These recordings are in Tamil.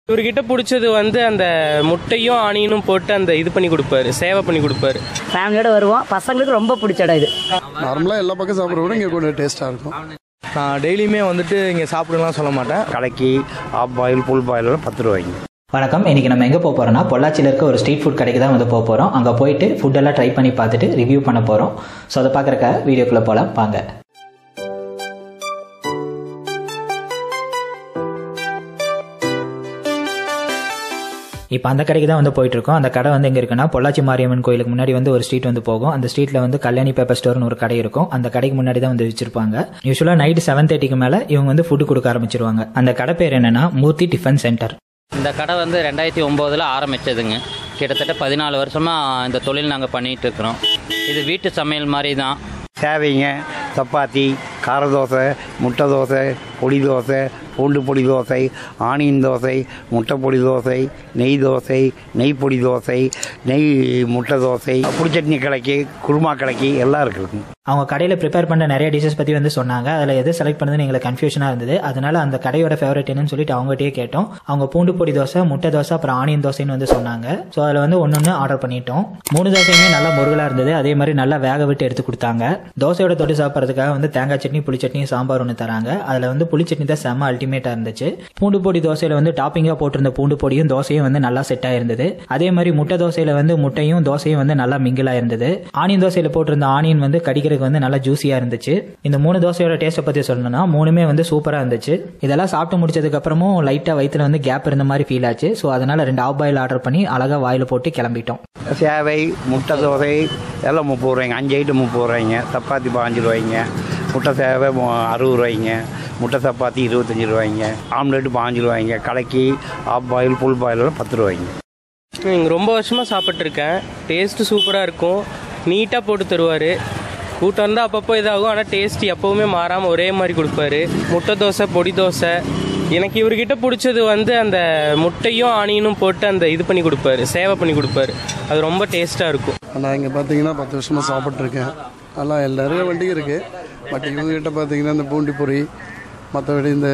இவர்கிட்ட பிடிச்சது வந்து அந்த முட்டையும் ஆனியனும் போட்டு அந்த இது பண்ணி கொடுப்பாரு சேவை பண்ணி கொடுப்பாரு ஃபேமிலியோட வருவோம் பசங்களுக்கு ரொம்ப பிடிச்ச இடம் இது நார்மலாக எல்லா பக்கம் சாப்பிட்ற விட இங்கே கொஞ்சம் டேஸ்ட்டாக இருக்கும் நான் டெய்லியுமே வந்துட்டு இங்கே சாப்பிடலாம் சொல்ல மாட்டேன் கலக்கி ஆஃப் பாயில் ஃபுல் பாயில் பத்து ரூபாய்ங்க வணக்கம் இன்னைக்கு நம்ம எங்கே போக போகிறோம்னா பொள்ளாச்சியில் இருக்க ஒரு ஸ்ட்ரீட் ஃபுட் கடைக்கு தான் வந்து போக போகிறோம் அங்கே போயிட்டு ஃபுட்டெல்லாம் ட்ரை பண்ணி பார்த்துட்டு ரிவ்யூ பண்ண போகிறோம் ஸோ அதை பார்க்குறக்க வீடியோக்குள்ளே போகலாம் வாங்க இப்போ அந்த கடைக்கு தான் வந்து போயிட்டு இருக்கோம் அந்த கடை வந்து எங்க இருக்குன்னா பொள்ளாச்சி மாரியம்மன் கோயிலுக்கு முன்னாடி வந்து ஒரு ஸ்ட்ரீட் வந்து போகும் அந்த ஸ்ட்ரீட்ல வந்து கல்யாணி பேப்பர் ஸ்டோர்னு ஒரு கடை இருக்கும் அந்த கடைக்கு முன்னாடி தான் வந்து வச்சிருப்பாங்க யூஸ்வலா நைட் செவன் தேர்ட்டிக்கு மேல இவங்க வந்து ஃபுட் கொடுக்க ஆரம்பிச்சிருவாங்க அந்த கடை பேர் என்னன்னா மூர்த்தி டிஃபன் சென்டர் இந்த கடை வந்து ரெண்டாயிரத்தி ஒம்போதில் ஆரம்பித்ததுங்க கிட்டத்தட்ட பதினாலு வருஷமாக இந்த தொழில் நாங்கள் பண்ணிகிட்டு இருக்கிறோம் இது வீட்டு சமையல் மாதிரி தான் சேவைங்க சப்பாத்தி கார தோசை முட்டை தோசை பொடி தோசை பூண்டு பொடி தோசை ஆனியன் தோசை முட்டை பொடி தோசை நெய் தோசை நெய் பொடி தோசை நெய் முட்டை தோசை புளி சட்னி கலக்கி குருமா கலக்கி எல்லாம் இருக்குதுங்க அவங்க கடையில் ப்ரிப்பேர் பண்ண நிறைய டிஷஸ் பற்றி வந்து சொன்னாங்க அதில் எது செலக்ட் பண்ணதுன்னு எங்களுக்கு கன்ஃபியூஷனாக இருந்தது அதனால அந்த கடையோட ஃபேவரட் என்னன்னு சொல்லிட்டு அவங்ககிட்டயே கேட்டோம் அவங்க பூண்டு பொடி தோசை முட்டை தோசை அப்புறம் ஆனியன் தோசைன்னு வந்து சொன்னாங்க ஸோ அதில் வந்து ஒன்று ஒன்று ஆர்டர் பண்ணிட்டோம் மூணு தோசையுமே நல்லா முருகலாக இருந்தது அதே மாதிரி நல்லா வேக விட்டு எடுத்து கொடுத்தாங்க தோசையோட தொட்டு சாப்பிட்றதுக்காக வந்து தேங்காய் சட்னி புளி சட்னி சாம்பார் ஒன்று தராங்க அதில் வந்து புளி சட்னி தான் செம்ம அல்டிமேட்டாக இருந்துச்சு பூண்டு பொடி தோசையில் வந்து டாப்பிங்காக போட்டிருந்த பூண்டு பொடியும் தோசையும் வந்து நல்லா செட் ஆயிருந்தது அதே மாதிரி முட்டை தோசையில் வந்து முட்டையும் தோசையும் வந்து நல்லா மிங்கிலாக இருந்தது ஆனியன் தோசையில் போட்டிருந்த ஆனியன் வந்து கடிக்கிறதுக்கு வந்து நல்லா ஜூஸியாக இருந்துச்சு இந்த மூணு தோசையோட டேஸ்ட்டை பற்றி சொல்லணும்னா மூணுமே வந்து சூப்பராக இருந்துச்சு இதெல்லாம் சாப்பிட்டு முடிச்சதுக்கு அப்புறமும் லைட்டாக வயிற்றுல வந்து கேப் இருந்த மாதிரி ஃபீல் ஆச்சு ஸோ அதனால ரெண்டு ஆஃப் பாயில் ஆர்டர் பண்ணி அழகாக வாயில் போட்டு கிளம்பிட்டோம் சேவை முட்டை தோசை எல்லாம் முப்பது ரூபாய்ங்க அஞ்சு ஐட்டம் முப்பது ரூபாய்ங்க சப்பாத்தி பாஞ்சு ரூபாய்ங்க முட்டை சேவை மு- அறுபது ரூபாய்ங்க முட்டை சப்பாத்தி இருபத்தஞ்சி ரூபாய்ங்க ஆம்லெட்டு பாஞ்சு ரூபாய்ங்க கலக்கி ஆஃப் பாயில் ஃபுல் பாயிலெல்லாம் பத்து ரூபாய்ங்க இங்கே ரொம்ப வருஷமாக சாப்பிட்ருக்கேன் டேஸ்ட்டு சூப்பராக இருக்கும் நீட்டாக போட்டு தருவார் கூட்டம் வந்து அப்பப்போ இதாகும் ஆனால் டேஸ்ட் எப்போவுமே மாறாமல் ஒரே மாதிரி கொடுப்பாரு முட்டை தோசை பொடி தோசை எனக்கு இவர்கிட்ட பிடிச்சது வந்து அந்த முட்டையும் ஆனியனும் போட்டு அந்த இது பண்ணி கொடுப்பாரு சேவை பண்ணி கொடுப்பாரு அது ரொம்ப டேஸ்ட்டாக இருக்கும் நான் இங்கே பார்த்தீங்கன்னா பத்து வருஷமாக சாப்பிட்ருக்கேன் நல்லா எல்லா நிறைய வண்டியும் இருக்குது பட் இவங்ககிட்ட பார்த்தீங்கன்னா இந்த பூண்டி பொரி மற்றபடி இந்த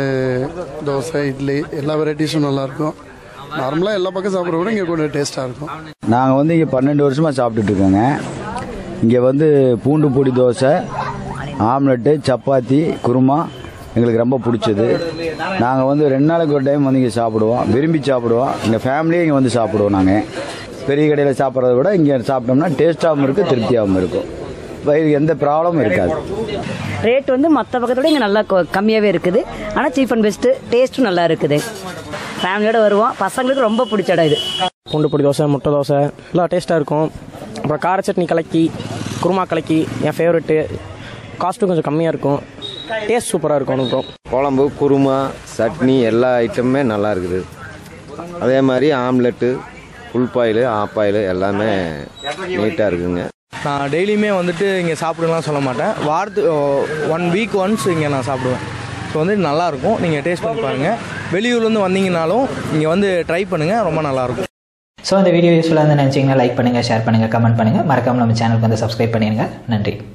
தோசை இட்லி எல்லா வெரைட்டிஸும் நல்லாயிருக்கும் நார்மலாக எல்லா பக்கம் சாப்பிட்ற விட இங்கே கொஞ்சம் டேஸ்ட்டாக இருக்கும் நாங்கள் வந்து இங்கே பன்னெண்டு வருஷமாக சாப்பிட்டுட்டு இருக்கோங்க இங்கே வந்து பூண்டு பொடி தோசை ஆம்லெட்டு சப்பாத்தி குருமா எங்களுக்கு ரொம்ப பிடிச்சது நாங்கள் வந்து ரெண்டு நாளைக்கு ஒரு டைம் வந்து இங்கே சாப்பிடுவோம் விரும்பி சாப்பிடுவோம் எங்கள் ஃபேமிலியே இங்கே வந்து சாப்பிடுவோம் நாங்கள் பெரிய கடையில் சாப்பிட்றத விட இங்கே சாப்பிட்டோம்னா டேஸ்ட்டாகவும் இருக்கும் திருப்தியாகவும் இருக்கும் வயிறு எந்த ப்ராப்ளமும் இருக்காது ரேட் வந்து மற்ற பக்கத்தோட இங்கே நல்லா கொ- கம்மியாகவே இருக்குது ஆனால் சீப் அண்ட் பெஸ்ட்டு டேஸ்ட்டும் நல்லா இருக்குது ஃபேமிலியோட வருவோம் பசங்களுக்கு ரொம்ப பிடிச்ச இடம் இது பூண்டு பொடி தோசை முட்டை தோசை எல்லாம் டேஸ்ட்டாக இருக்கும் அப்புறம் கார சட்னி கலக்கி குருமா கலக்கி என் ஃபேவரெட்டு காஸ்ட்டும் கொஞ்சம் கம்மியாக இருக்கும் டேஸ்ட் சூப்பராக இருக்கும் அனுப்பும் குழம்பு குருமா சட்னி எல்லா ஐட்டமுமே நல்லா இருக்குது அதே மாதிரி omelette full boil half boil எல்லாமே நீட்டாக இருக்குங்க நான் டெய்லியுமே வந்துட்டு இங்கே சாப்பிடலாம் சொல்ல மாட்டேன் வாரத்து ஒன் வீக் ஒன்ஸ் இங்கே நான் சாப்பிடுவேன் ஸோ வந்து நல்லாயிருக்கும் நீங்கள் டேஸ்ட் பண்ணி பாருங்கள் வெளியூர்லேருந்து வந்தீங்கனாலும் இங்கே வந்து ட்ரை பண்ணுங்கள் ரொம்ப நல்லாயிருக்கும் ஸோ இந்த வீடியோ யூஸ்ஃபுல்லாக இருந்து நினச்சிங்கன்னா லைக் பண்ணுங்கள் ஷேர் பண்ணுங்கள் கமெண்ட் பண்ணுங்கள் மறக்காமல் நம்ம சேனலுக்கு வந்து சப்ஸ்கிரைப் பண்ணிடுங்க நன்றி